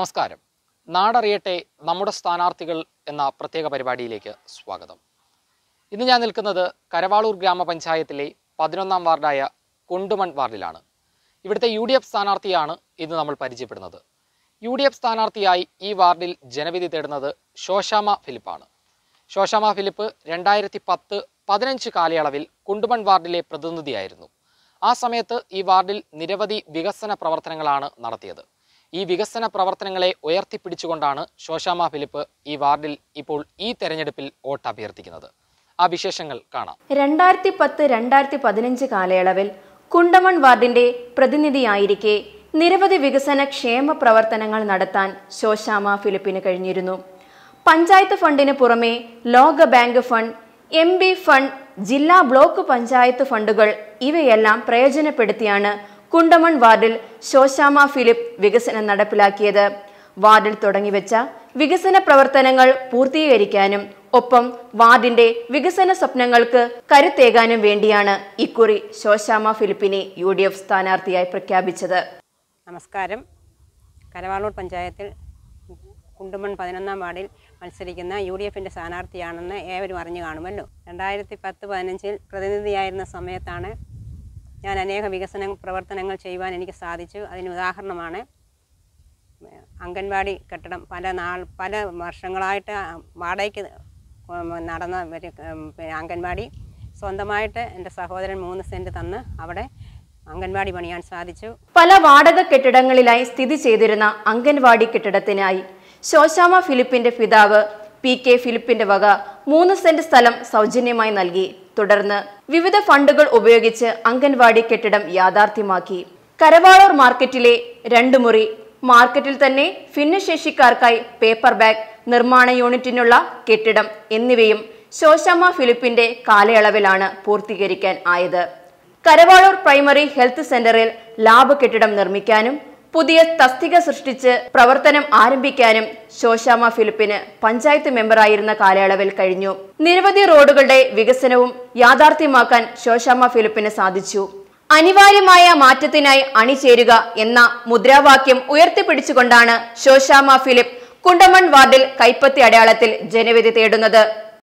നമസ്കാരം നാടറിയട്ടെ നമ്മുടെ സ്ഥാനാർത്ഥികൾ എന്ന പ്രത്യേക പരിപാടിയിലേക്ക് സ്വാഗതം ഇന്ന് ഞാൻ നിൽക്കുന്നത് കരവാളൂർ ഗ്രാമപഞ്ചായത്തിലെ പതിനൊന്നാം വാർഡായ കുണ്ടുമൺ വാർഡിലാണ് ഇവിടുത്തെ യു ഡി എഫ് സ്ഥാനാർത്ഥിയാണ് ഇന്ന് നമ്മൾ പരിചയപ്പെടുന്നത് യു ഡി എഫ് സ്ഥാനാർത്ഥിയായി ഈ വാർഡിൽ ജനവിധി തേടുന്നത് ശോശാമ ഫിലിപ്പാണ് ശോശാമ ഫിലിപ്പ് രണ്ടായിരത്തി പത്ത് പതിനഞ്ച് കാലയളവിൽ കുണ്ടുമൺ വാർഡിലെ പ്രതിനിധിയായിരുന്നു ആ സമയത്ത് ഈ വാർഡിൽ നിരവധി വികസന പ്രവർത്തനങ്ങളാണ് നടത്തിയത് ഈ വികസന പ്രവർത്തനങ്ങളെ ഉയർത്തിപ്പിടിച്ചുകൊണ്ടാണ് ശോശാമ ഫിലിപ്പ് ഈ വാർഡിൽ ഇപ്പോൾ ഈ തെരഞ്ഞെടുപ്പിൽ വോട്ട് അഭ്യർത്ഥിക്കുന്നത് ആ വിശേഷങ്ങൾ കാണാം രണ്ടായിരത്തി പത്ത് രണ്ടായിരത്തി പതിനഞ്ച് കാലയളവിൽ കുണ്ടമൺ വാർഡിന്റെ പ്രതിനിധിയായിരിക്കെ നിരവധി വികസന ക്ഷേമ പ്രവർത്തനങ്ങൾ നടത്താൻ ശോശാമ ഫിലിപ്പിന് കഴിഞ്ഞിരുന്നു പഞ്ചായത്ത് ഫണ്ടിന് പുറമെ ലോക bank fund M B fund ജില്ലാ ബ്ലോക്ക് പഞ്ചായത്ത് ഫണ്ടുകൾ ഇവയെല്ലാം പ്രയോജനപ്പെടുത്തിയാണ് കുണ്ടമൺ വാർഡിൽ ശോശാമ ഫിലിപ്പ് വികസനം നടപ്പിലാക്കിയത് വാർഡിൽ തുടങ്ങിവെച്ച വികസന പ്രവർത്തനങ്ങൾ പൂർത്തീകരിക്കാനും ഒപ്പം വാർഡിന്റെ വികസന സ്വപ്നങ്ങൾക്ക് കരുത്തേകാനും വേണ്ടിയാണ് ഇക്കുറി ശോശാമ ഫിലിപ്പിനെ യു ഡി എഫ് സ്ഥാനാർത്ഥിയായി പ്രഖ്യാപിച്ചത് നമസ്കാരം കരവാളൂർ പഞ്ചായത്തിൽ കുണ്ടുമൺ പതിനൊന്നാം വാർഡിൽ മത്സരിക്കുന്ന യു ഡി എഫിൻ്റെ സ്ഥാനാർത്ഥിയാണെന്ന് ഏവരും അറിഞ്ഞു കാണുമല്ലോ രണ്ടായിരത്തി പത്ത് പതിനഞ്ചിൽ പ്രതിനിധിയായിരുന്ന സമയത്താണ് ഞാൻ അനേക വികസന പ്രവർത്തനങ്ങൾ ചെയ്യുവാൻ എനിക്ക് സാധിച്ചു അതിന് ഉദാഹരണമാണ് അംഗൻവാടി കെട്ടിടം പല നാൾ പല വർഷങ്ങളായിട്ട് വാടകയ്ക്ക് നടന്ന ഒരു പിന്നെ അംഗൻവാടി സ്വന്തമായിട്ട് എൻ്റെ സഹോദരൻ മൂന്ന് സെൻറ്റ് തന്ന് അവിടെ അംഗൻവാടി പണിയാൻ സാധിച്ചു പല വാടക കെട്ടിടങ്ങളിലായി സ്ഥിതി ചെയ്തിരുന്ന അംഗൻവാടി കെട്ടിടത്തിനായി ശോശാമ ഫിലിപ്പിന്റെ പിതാവ് പി കെ ഫിലിപ്പിന്റെ വക മൂന്ന് സെന്റ് സ്ഥലം സൗജന്യമായി നൽകി തുടർന്ന് വിവിധ ഫണ്ടുകൾ ഉപയോഗിച്ച് അംഗൻവാടി കെട്ടിടം യാഥാർത്ഥ്യമാക്കി കരവാളൂർ മാർക്കറ്റിലെ രണ്ട് മുറി മാർക്കറ്റിൽ തന്നെ ഭിന്നശേഷിക്കാർക്കായി പേപ്പർ ബാഗ് നിർമ്മാണ യൂണിറ്റിനുള്ള കെട്ടിടം എന്നിവയും ശോശാമ ഫിലിപ്പിന്റെ കാലയളവിലാണ് പൂർത്തീകരിക്കാൻ ആയത് കരവാളൂർ പ്രൈമറി ഹെൽത്ത് സെന്ററിൽ ലാബ് കെട്ടിടം നിർമ്മിക്കാനും പുതിയ തസ്തിക സൃഷ്ടിച്ച് പ്രവർത്തനം ആരംഭിക്കാനും ശോശാമ ഫിലിപ്പിന് പഞ്ചായത്ത് മെമ്പറായിരുന്ന കാലയളവിൽ കഴിഞ്ഞു നിരവധി റോഡുകളുടെ വികസനവും യാഥാർത്ഥ്യമാക്കാൻ ശോശാമ ഫിലിപ്പിന് സാധിച്ചു അനിവാര്യമായ മാറ്റത്തിനായി അണിചേരുക എന്ന മുദ്രാവാക്യം ഉയർത്തിപ്പിടിച്ചുകൊണ്ടാണ് ശോശാമ ഫിലിപ്പ് കുണ്ടമൺ വാർഡിൽ കൈപ്പത്തി അടയാളത്തിൽ ജനവിധി തേടുന്നത്